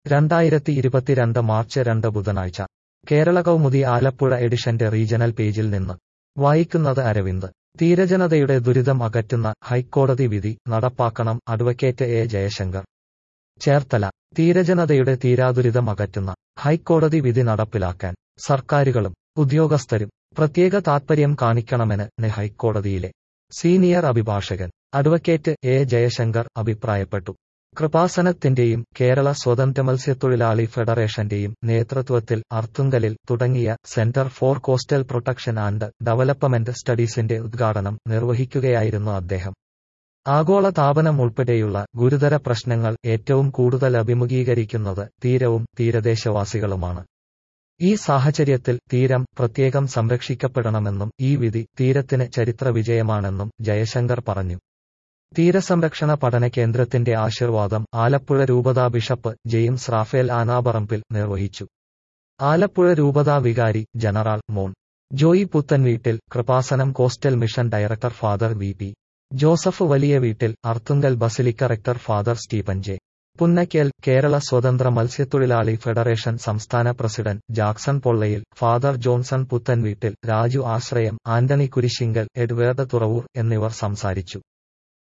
രണ്ടായിരത്തി ഇരുപത്തിരണ്ട് മാർച്ച് രണ്ട് ബുധനാഴ്ച കേരള കൗമുദി ആലപ്പുഴ എഡിഷന്റെ റീജണൽ പേജിൽ നിന്ന് വായിക്കുന്നത് അരവിന്ദ് തീരജനതയുടെ ദുരിതം അകറ്റുന്ന ഹൈക്കോടതി വിധി നടപ്പാക്കണം അഡ്വക്കേറ്റ് എ ജയശങ്കർ ചേർത്തല തീരജനതയുടെ തീരാദുരിതം അകറ്റുന്ന ഹൈക്കോടതി വിധി നടപ്പിലാക്കാൻ സർക്കാരുകളും ഉദ്യോഗസ്ഥരും പ്രത്യേക താത്പര്യം കാണിക്കണമെന്ന് ന് ഹൈക്കോടതിയിലെ സീനിയർ അഭിഭാഷകൻ അഡ്വക്കേറ്റ് എ ജയശങ്കർ അഭിപ്രായപ്പെട്ടു കൃപാസനത്തിന്റെയും കേരള സ്വതന്ത്ര മത്സ്യത്തൊഴിലാളി ഫെഡറേഷന്റെയും നേതൃത്വത്തിൽ അർത്തുങ്കലിൽ തുടങ്ങിയ centre for coastal protection and development സ്റ്റഡീസിന്റെ ഉദ്ഘാടനം നിർവഹിക്കുകയായിരുന്നു അദ്ദേഹം ആഗോള താപനം ഉൾപ്പെടെയുള്ള ഗുരുതര പ്രശ്നങ്ങൾ ഏറ്റവും കൂടുതൽ അഭിമുഖീകരിക്കുന്നത് തീരവും തീരദേശവാസികളുമാണ് ഈ സാഹചര്യത്തിൽ തീരം പ്രത്യേകം സംരക്ഷിക്കപ്പെടണമെന്നും ഈ വിധി തീരത്തിന് ചരിത്ര വിജയമാണെന്നും ജയശങ്കർ പറഞ്ഞു തീരസംരക്ഷണ പഠന കേന്ദ്രത്തിന്റെ ആശീർവാദം ആലപ്പുഴ രൂപതാ ബിഷപ്പ് ജെയിംസ് റാഫേൽ ആനാപറമ്പിൽ നിർവഹിച്ചു ആലപ്പുഴ രൂപതാ വികാരി ജനറൽ മോൺ Joy Puthenveettil Kripasanam coastal mission director father V P Joseph Valiyaveettil Arthunkal basilica rector father Stephen J Punnakkal Kerala സ്വതന്ത്ര മത്സ്യത്തൊഴിലാളി ഫെഡറേഷൻ സംസ്ഥാന പ്രസിഡന്റ് ജാക്സൺ പൊള്ളയിൽ ഫാദർ ജോൺസൺ പുത്തൻവീട്ടിൽ രാജു ആശ്രയം ആന്റണി കുരിശിങ്കൽ എഡ്വേർഡ് തുറവൂർ എന്നിവർ സംസാരിച്ചു